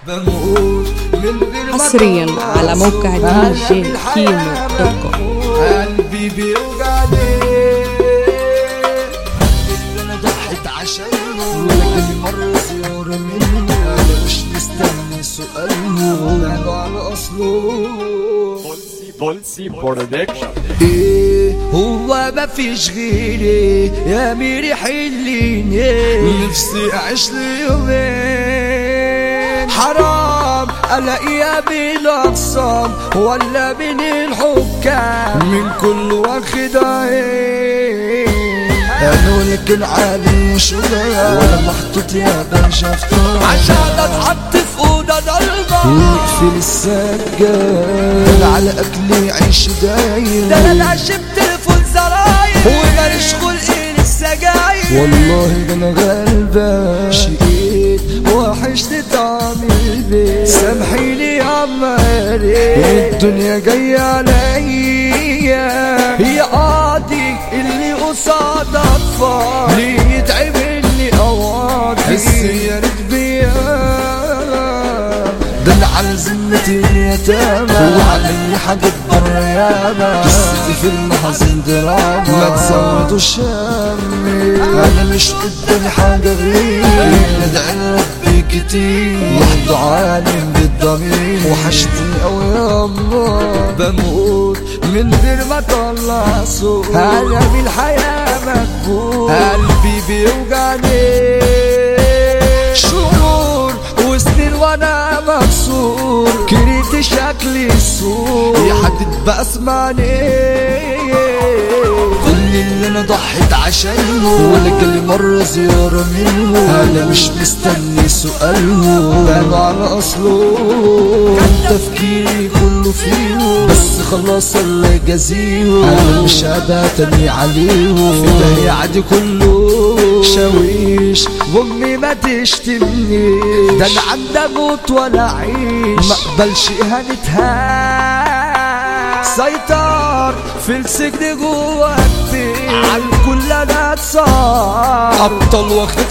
بموت من غير ما حصريا أطلع على موقع صوت. دي جي قلبي كيمو الحياة دوت كوم. قلبي بيوجعني اللي انا ضحيت عشانه ولكن مرة زيارة منه انا مش مستني سؤاله بعده على اصله بولسي برودكشن ايه هو ما فيش غيري يا ميري حليني نفسي اعيش لي يومين حرام الاقيها بالاقسام ولا من الحكام من كل واخد عين قالوا لك العالي مش قليل ولا محطوط يا باشا في طار عشان اتحط في اوضه ضلمه ويقفل السجاد على اكلي عيش داير ده انا العشب تليفون زراير وماليش خلق للسجاير والله ده انا غلبان شقيت وحشت طعم البيت سامحيني يا عمالي الدنيا جاية عليا هي قاضي اللي قصاد اطفال ليه يتعبني قواضي بس يا ريت بيا ده انا على ذمة اليتامى وعلي حاجة برا ياما قصتي في المحاسن دراما ما تزودوش همي انا مش قدامي حاجة غير ندعي ربي كتير وحده عالم بالضمير وحشتني اوي ياما بموت من غير ما اطلع صوت انا من الحياة مكبوت قلبي بيوجعني شهور وسنين وانا مكسور كرهت شكلي السور يا حد بقى اسمعني كل اللي انا ضحيت عشانه ولا جالي مرة زيارة منه انا مش مستني سؤاله بانوا على اصله كان تفكيري كله فيه بس خلاص الله يجازيه انا مش هبقى تاني عليه ده يعدي كله شاويش وامي ما تشتمنيش ده انا عندي اموت ولا اعيش ما اقبلش اهانتها سيطر في السجن جوا البيت على الكل انا اتصار ابطال واخد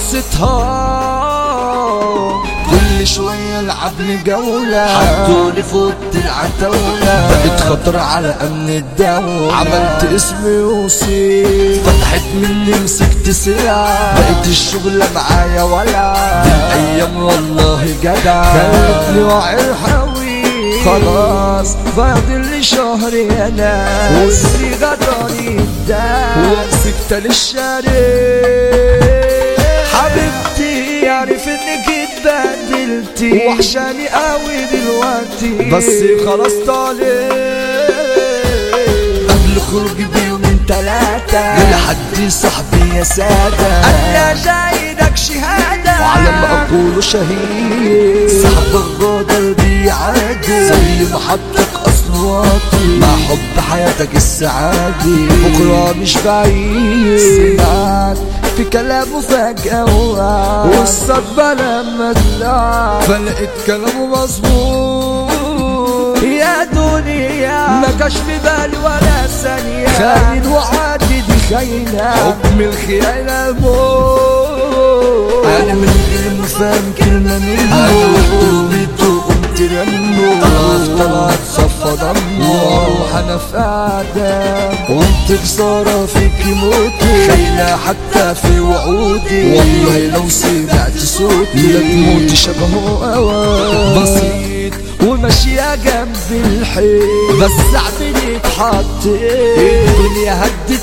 ستها كل شوية العب لي جولة حطولي فوق العتاولة بقيت خطر على امن الدولة عملت اسمي وصيت فتحت مني مسكت سلعة بقيت الشغلة معايا ولا دي الايام والله جدع خلتني واعي الحوي خلاص فاضل لي شهر انا والصيغة طريقة ومسكت للشارع حبيبتي عارف انك اتبدلتي وحشاني قوي دلوقتي بس خلاص طالع قبل خروجي بيومين تلاتة لحد صاحبي يا سادة انا جايدك شهادة وعلى ما اقول شهيد صاحبك غادر بيعادي زي ما حطك اصل واطي مع حب حياتك السعادي بكرة مش بعيد سمعت في كلامه فجأة وقع والصدمة لما طلع فلقيت كلامه مظبوط يا دنيا ما كاش في بالي ولا ثانية خاين وعادي دي خاينة حكم الخيانة الموت أنا من غير ما فاهم كلمة منه أنا وحدوبته قمت رنه طلعت طلعت صفى دمه واروح انا في قعدة وانت خسارة فيك موتي خاينة حتى في وعودي والله لو سمعت صوتي لا تموت شبهه اوان بسيط وماشية جنب الحيط بس عمري اتحطيت الدنيا هدت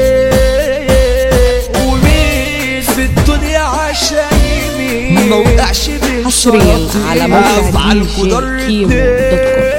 ليه ومين في الدنيا عشان يمين ما وقعش حصريا على موقع أفعال دي جي قدر كيمو دوت كوم.